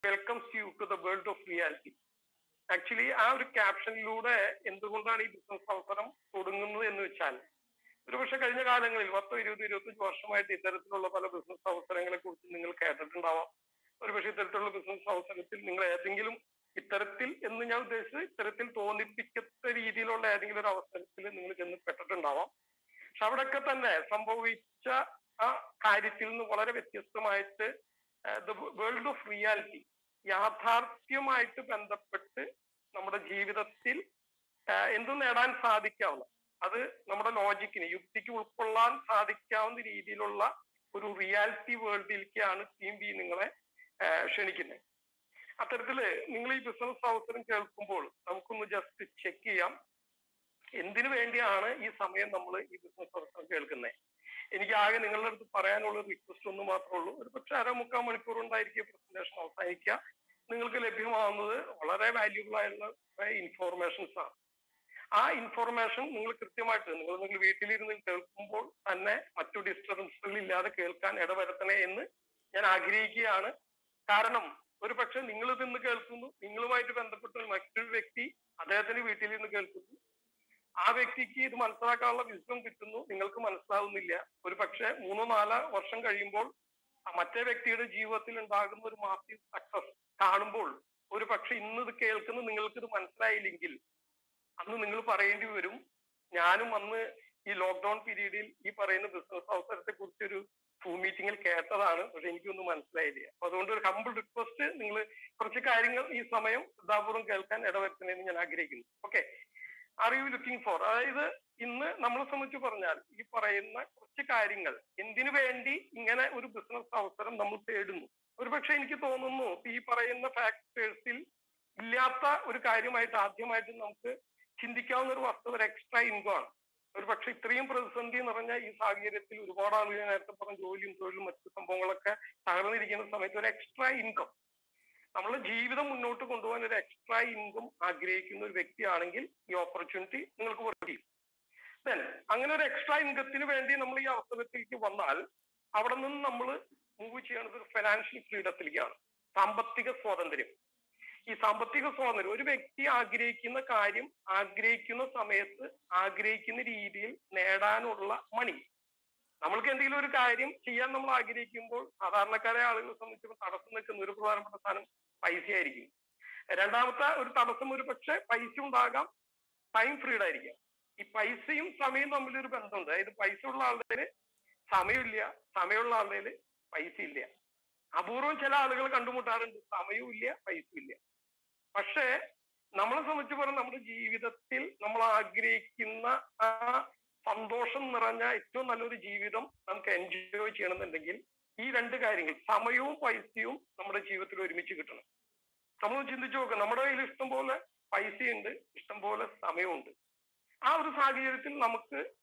welcomes you to the world of reality actually ആ ഒരു ക്യാപ്ഷനിലൂടെ എന്തുകൊണ്ടാണ് ഈ ബിസിനസ് അവസരം തുടങ്ങുന്നത് എന്ന് വെച്ചാൽ ഒരുപക്ഷെ കഴിഞ്ഞ കാലങ്ങളിൽ പത്തോ ഇരുപതോ ഇരുപത്തഞ്ച് വർഷമായിട്ട് ഇത്തരത്തിലുള്ള പല ബിസിനസ് അവസരങ്ങളെ കുറിച്ച് നിങ്ങൾ കേട്ടിട്ടുണ്ടാവാം ഒരുപക്ഷെ ഇത്തരത്തിലുള്ള ബിസിനസ് അവസരത്തിൽ നിങ്ങൾ ഏതെങ്കിലും ഇത്തരത്തിൽ എന്ന് ഞാൻ ഉദ്ദേശിച്ചത് ഇത്തരത്തിൽ തോന്നിപ്പിക്കത്ത രീതിയിലുള്ള ഏതെങ്കിലും ഒരു അവസരത്തിൽ നിങ്ങൾ ചെന്ന് പെട്ടിട്ടുണ്ടാവാം പക്ഷെ അവിടെയൊക്കെ തന്നെ സംഭവിച്ച ആ കാര്യത്തിൽ നിന്ന് വളരെ വ്യത്യസ്തമായിട്ട് ദ വേൾഡ് ഓഫ് റിയാലിറ്റി യാഥാർത്ഥ്യമായിട്ട് ബന്ധപ്പെട്ട് നമ്മുടെ ജീവിതത്തിൽ ആഹ് എന്തും നേടാൻ സാധിക്കാവുന്ന അത് നമ്മുടെ ലോജിക്കിന് യുക്തിക്ക് ഉൾക്കൊള്ളാൻ സാധിക്കാവുന്ന രീതിയിലുള്ള ഒരു റിയാലിറ്റി വേൾഡിലേക്കാണ് ടീം ബി നിങ്ങളെ ആഹ് ക്ഷണിക്കുന്നത് അത്തരത്തില് നിങ്ങൾ ഈ ബിസിനസ് അവസരം കേൾക്കുമ്പോൾ നമുക്കൊന്ന് ജസ്റ്റ് ചെക്ക് ചെയ്യാം എന്തിനു വേണ്ടിയാണ് ഈ സമയം നമ്മൾ ഈ ബിസിനസ് അവസരം കേൾക്കുന്നത് എനിക്ക് ആകെ നിങ്ങളുടെ അടുത്ത് പറയാനുള്ള റിക്വസ്റ്റ് ഒന്ന് മാത്രമേ ഉള്ളൂ ഒരു പക്ഷെ അര മുക്കാൽ മണിക്കൂർ കൊണ്ടായിരിക്കും പ്രസന്റേഷൻ അവസാനിക്കുക നിങ്ങൾക്ക് ലഭ്യമാവുന്നത് വളരെ വാല്യൂബിൾ ആയിട്ടുള്ള ഇൻഫോർമേഷൻസ് ആണ് ആ ഇൻഫോർമേഷൻ നിങ്ങൾ കൃത്യമായിട്ട് നിങ്ങൾ നിങ്ങൾ വീട്ടിലിരുന്ന് കേൾക്കുമ്പോൾ തന്നെ മറ്റു ഡിസ്റ്റർബൻസുകൾ ഇല്ലാതെ കേൾക്കാൻ ഇടവരുത്തണേ എന്ന് ഞാൻ ആഗ്രഹിക്കുകയാണ് കാരണം ഒരു പക്ഷെ നിങ്ങൾ ഇന്ന് കേൾക്കുന്നു നിങ്ങളുമായിട്ട് ബന്ധപ്പെട്ട മറ്റൊരു വ്യക്തി അദ്ദേഹത്തിന് വീട്ടിലിരുന്ന് കേൾക്കുന്നു ആ വ്യക്തിക്ക് ഇത് മനസ്സിലാക്കാനുള്ള വിശ്വം കിട്ടുന്നു നിങ്ങൾക്ക് മനസ്സിലാവുന്നില്ല ഒരു പക്ഷെ മൂന്നോ നാലോ വർഷം കഴിയുമ്പോൾ ആ മറ്റേ വ്യക്തിയുടെ ജീവിതത്തിൽ ഉണ്ടാകുന്ന ഒരു മാസീവ് സക്സസ് കാണുമ്പോൾ ഒരു പക്ഷെ ഇന്ന് ഇത് കേൾക്കുന്ന നിങ്ങൾക്ക് ഇത് മനസ്സിലായില്ലെങ്കിൽ അന്ന് നിങ്ങൾ പറയേണ്ടി വരും ഞാനും അന്ന് ഈ ലോക്ക്ഡൌൺ പീരീഡിൽ ഈ പറയുന്ന ബിസിനസ് അവസരത്തെ കുറിച്ച് ഒരു സൂം മീറ്റിംഗിൽ കേട്ടതാണ് പക്ഷെ എനിക്കൊന്നും മനസ്സിലായില്ല അപ്പൊ അതുകൊണ്ട് ഒരു ഹമ്പിൾ റിക്വസ്റ്റ് നിങ്ങൾ കുറച്ച് കാര്യങ്ങൾ ഈ സമയം ശ്രദ്ധാപൂർവ്വം കേൾക്കാൻ ഇടവരുത്തണമെന്ന് ഞാൻ ആഗ്രഹിക്കുന്നു okay are you looking for അതായത് ഇന്ന് നമ്മളെ സംബന്ധിച്ച് പറഞ്ഞാൽ ഈ പറയുന്ന കുറച്ച് കാര്യങ്ങൾ എന്തിനു വേണ്ടി ഇങ്ങനെ ഒരു ബിസിനസ് അവസരം നമ്മൾ തേടുന്നു ഒരുപക്ഷെ എനിക്ക് തോന്നുന്നു ഈ പറയുന്ന ഫാക്ടേഴ്സിൽ ഇല്ലാത്ത ഒരു കാര്യമായിട്ട് ആദ്യമായിട്ട് നമുക്ക് ചിന്തിക്കാവുന്ന ഒരു വസ്തുത ഒരു എക്സ്ട്രാ ഇൻകം ആണ് ഒരു പക്ഷെ ഇത്രയും പ്രതിസന്ധി നിറഞ്ഞ ഈ സാഹചര്യത്തിൽ ഒരുപാട് ആളുകൾ ഞാൻ നേരത്തെ പറഞ്ഞ ജോലിയും തൊഴിലും മറ്റു സംഭവങ്ങളൊക്കെ തകർന്നിരിക്കുന്ന സമയത്ത് ഒരു എക്സ്ട്രാ ഇൻകം നമ്മളെ ജീവിതം മുന്നോട്ട് കൊണ്ടുപോകാൻ ഒരു എക്സ്ട്രാ ഇൻകം ആഗ്രഹിക്കുന്ന ഒരു വ്യക്തിയാണെങ്കിൽ ഈ ഓപ്പർച്യൂണിറ്റി നിങ്ങൾക്ക് വർക്ക് ചെയ്യും ദെൻ അങ്ങനെ ഒരു എക്സ്ട്രാ ഇൻകത്തിന് വേണ്ടി നമ്മൾ ഈ അവസരത്തിലേക്ക് വന്നാൽ അവിടെ നിന്ന് നമ്മൾ മൂവ് ചെയ്യണത് ഒരു ഫിനാൻഷ്യൽ ഫ്രീഡത്തിലേക്കാണ് സാമ്പത്തിക സ്വാതന്ത്ര്യം ഈ സാമ്പത്തിക സ്വാതന്ത്ര്യം ഒരു വ്യക്തി ആഗ്രഹിക്കുന്ന കാര്യം ആഗ്രഹിക്കുന്ന സമയത്ത് ആഗ്രഹിക്കുന്ന രീതിയിൽ നേടാനുള്ള മണി നമ്മൾക്ക് എന്തെങ്കിലും ഒരു കാര്യം ചെയ്യാൻ നമ്മൾ ആഗ്രഹിക്കുമ്പോൾ സാധാരണക്കാരെ ആളുകളെ സംബന്ധിച്ച് തടസ്സം നിൽക്കുന്ന ഒരു പ്രധാനപ്പെട്ട സാധനം പൈസ ആയിരിക്കും രണ്ടാമത്തെ ഒരു തടസ്സം ഒരു പക്ഷെ പൈസ ഉണ്ടാകാം ടൈം ഫ്രീഡ് ആയിരിക്കാം ഈ പൈസയും സമയവും തമ്മിൽ ഒരു ബന്ധമുണ്ട് അതായത് പൈസ ഉള്ള ആളുടെ സമയമില്ല സമയമുള്ള ആളുടെ പൈസ ഇല്ല അപൂർവം ചില ആളുകൾ കണ്ടുമുട്ടാറുണ്ട് സമയവും ഇല്ല പൈസയും ഇല്ല പക്ഷേ നമ്മളെ സംബന്ധിച്ച് പറഞ്ഞാൽ നമ്മുടെ ജീവിതത്തിൽ നമ്മൾ ആഗ്രഹിക്കുന്ന ആ സന്തോഷം നിറഞ്ഞ ഏറ്റവും നല്ലൊരു ജീവിതം നമുക്ക് എൻജോയ് ചെയ്യണമെന്നുണ്ടെങ്കിൽ ഈ രണ്ട് കാര്യങ്ങൾ സമയവും പൈസയും നമ്മുടെ ജീവിതത്തിൽ ഒരുമിച്ച് കിട്ടണം നമ്മൾ ചിന്തിച്ചു നോക്കുക നമ്മുടെ കയ്യിൽ ഇഷ്ടം പോലെ പൈസയുണ്ട് ഇഷ്ടം പോലെ സമയമുണ്ട് ആ ഒരു സാഹചര്യത്തിൽ നമുക്ക്